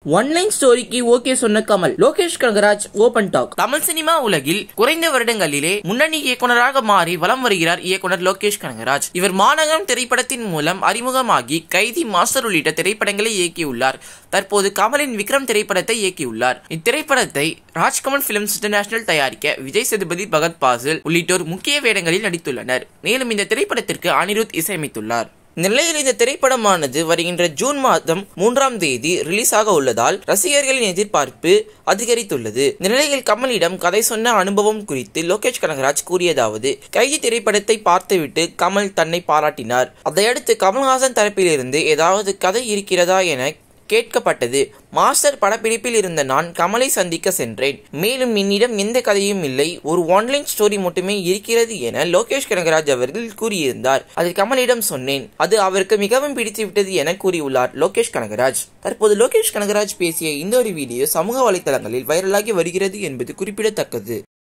one line ஸ்டோரிக்கு okay சொன்ன Kamal Lokesh Kanagaraj open talk Tamil cinema உலகில் குறைந்த வருடங்களிலே முன்னணி இயக்குனராக மாறி வலம் வருகிறார் இயக்குனர் லோகேஷ் கனகராஜ் இவர் மாநகரம் திரைப்படத்தின் மூலம் அறிமுகமாகி கைதி மாஸ்டர் உள்ளிட்ட திரைப்படங்களை இயக்கியுள்ளார் தற்போது கமலின் விக்ரம் திரைப்படத்தை இயக்கியுள்ளார் இத்திரைப்படத்தை ராஜ்கமல் பிலிம்ஸ் இன்டர்நேஷனல் தயாரிக்க விஜய் சேதுபதி பகத் பாசில் உள்ளிட்டோர் முக்கிய வேடங்களில் நடித்துள்ளனர் மேலும் இந்த திரைப்படத்திற்கு அனிருத் இசையமைத்துள்ளார் நிலையில் இந்த திரைப்படமானது வருகின்ற ஜூன் மாதம் மூன்றாம் தேதி ரிலீஸ் ஆக உள்ளதால் ரசிகர்களின் எதிர்பார்ப்பு அதிகரித்துள்ளது இந்த நிலையில் கமலிடம் கதை சொன்ன அனுபவம் குறித்து லோகேஷ் கனகராஜ் கூறியதாவது கைதி திரைப்படத்தை பார்த்துவிட்டு கமல் தன்னை பாராட்டினார் அதையடுத்து கமல்ஹாசன் தரப்பிலிருந்து ஏதாவது கதை இருக்கிறதா என கேட்கப்பட்டது மாஸ்டர் படப்பிடிப்பில் இருந்த நான் கமலை சந்திக்க சென்றேன் மேலும் என்னிடம் எந்த கதையும் இல்லை ஒரு ஒன்லைன் ஸ்டோரி மட்டுமே இருக்கிறது என லோகேஷ் கனகராஜ் அவர்கள் கூறியிருந்தார் அதை கமலிடம் சொன்னேன் அது அவருக்கு மிகவும் பிடித்துவிட்டது என கூறியுள்ளார் லோகேஷ் கனகராஜ் தற்போது லோகேஷ் கனகராஜ் பேசிய இந்த ஒரு வீடியோ சமூக வலைதளங்களில் வைரலாகி வருகிறது என்பது குறிப்பிடத்தக்கது